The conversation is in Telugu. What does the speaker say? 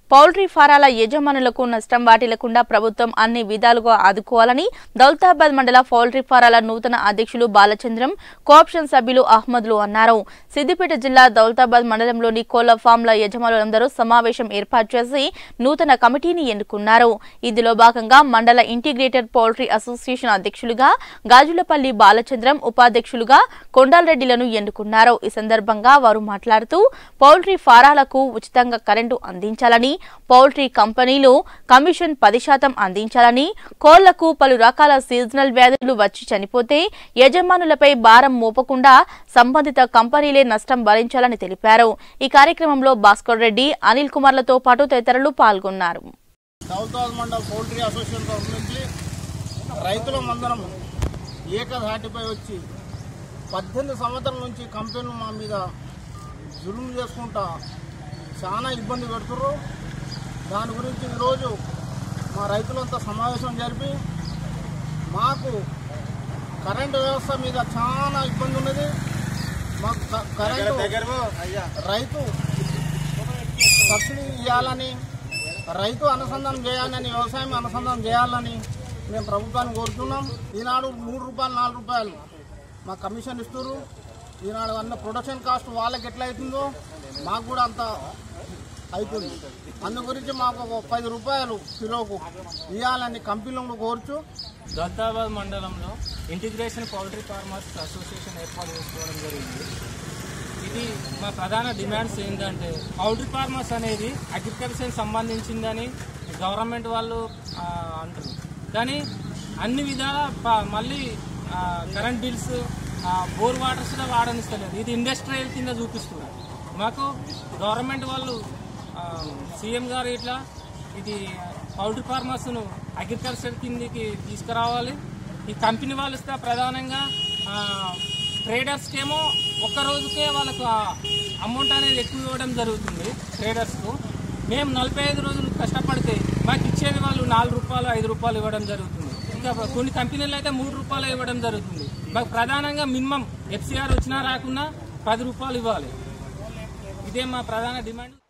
పౌల్ట్రీ ఫారాల యజమానులకు నష్టం వాటిల్లకుండా ప్రభుత్వం అన్ని విధాలుగా ఆదుకోవాలని దౌలతాబాద్ మండల పౌల్ట్రీ ఫారాల నూతన అధ్యక్షులు బాలచంద్రం కోఆప్షన్ సభ్యులు అహ్మద్లు అన్నారు సిద్దిపేట జిల్లా దౌలతాబాద్ మండలంలోని కోళ్ల ఫామ్ల యజమానులందరూ సమావేశం ఏర్పాటు చేసి నూతన కమిటీని ఎన్నుకున్నారు ఇందులో భాగంగా మండల ఇంటిగ్రేటెడ్ పౌల్ట్రీ అసోసియేషన్ అధ్యక్షులుగా గాజులపల్లి బాలచంద్రం ఉపాధ్యక్షులుగా కొండాలరెడ్డిలను ఎన్నుకున్నారు ఈ సందర్భంగా వారు మాట్లాడుతూ పౌల్ట్రీ ఫారాలకు ఉచితంగా కరెంటు అందించాలని పౌల్ట్రీ కంపెనీలు కమిషన్ పది శాతం అందించాలని కోళ్లకు పలు రకాల సీజనల్ వ్యాధులు వచ్చి చనిపోతే యజమానులపై భారం మోపకుండా సంబంధిత కంపెనీలే నష్టం భరించాలని తెలిపారు ఈ కార్యక్రమంలో భాస్కర్ రెడ్డి అనిల్ కుమార్లతో పాటు తదితరులు పాల్గొన్నారు దౌలతాబాద్ మండల్ పౌల్ట్రీ అసోసియేషన్ తరఫు నుంచి రైతుల మందరం ఏకధాటిపై వచ్చి పద్దెనిమిది సంవత్సరాల నుంచి కంపెనీలు మా మీద జులుము చేసుకుంటా చాలా ఇబ్బంది పెడుతుర్రు దాని గురించి ఈరోజు మా రైతులంతా సమావేశం జరిపి మాకు కరెంటు వ్యవస్థ మీద చాలా ఇబ్బంది ఉన్నది మాకు క- కరెంటు రైతు సబ్సిడీ ఇవ్వాలని రైతు అనుసంధానం చేయాలని వ్యవసాయం అనుసంధానం చేయాలని మేము ప్రభుత్వాన్ని కోరుతున్నాం ఈనాడు మూడు రూపాయలు నాలుగు రూపాయలు మా కమిషన్ ఇస్తున్నారు ఈనాడు అన్న ప్రొడక్షన్ కాస్ట్ వాళ్ళకి ఎట్లా అవుతుందో మాకు కూడా అంత అవుతుంది అందు గురించి మాకు ఒక పది రూపాయలు కిలోకు ఇవ్వాలని కంపెనీలను కోరుచు దౌలతాబాద్ మండలంలో ఇంటిగ్రేషన్ పౌల్ట్రీ ఫార్మర్స్ అసోసియేషన్ ఏర్పాటు చేసుకోవడం జరిగింది ఇది మా ప్రధాన డిమాండ్స్ ఏంటంటే పౌల్ట్రీ ఫార్మర్స్ అనేది అగ్రికల్చర్ సంబంధించిందని గవర్నమెంట్ వాళ్ళు ఆ, అంటారు కానీ అన్ని విధాల ప- మళ్ళీ ఆ, కరెంట్ బిల్స్ ఆ, బోర్ వాటర్స్ కూడా వాడనిస్తలేదు ఇది ఇండస్ట్రియల్ కింద చూపిస్తున్నారు మాకు గవర్నమెంట్ వాళ్ళు ఆ, సీఎం గారు ఇట్లా ఇది పౌల్ట్రీ ఫార్మర్స్ను అగ్రికల్చర్ కిందకి తీసుకురావాలి ఈ కంపెనీ వాళ్ళు ఇస్తే ప్రధానంగా ట్రేడర్స్కి ఏమో ఒక్క రోజుకే వాళ్ళకు అమౌంట్ అనేది ఎక్కువ ఇవ్వడం జరుగుతుంది ట్రేడర్స్కు మేము నలభై ఐదు రోజులు కష్టపడితే మాకు ఇచ్చేది వాళ్ళు నాలుగు రూపాయలు ఐదు రూపాయలు ఇవ్వడం జరుగుతుంది ఇంకా కొన్ని కంపెనీలు అయితే మూడు రూపాయలు ఇవ్వడం జరుగుతుంది మాకు ప్రధానంగా మినిమం ఎఫ్సిఆర్ వచ్చినా రాకున్నా పది రూపాయలు ఇవ్వాలి ఇదే మా ప్రధాన డిమాండ్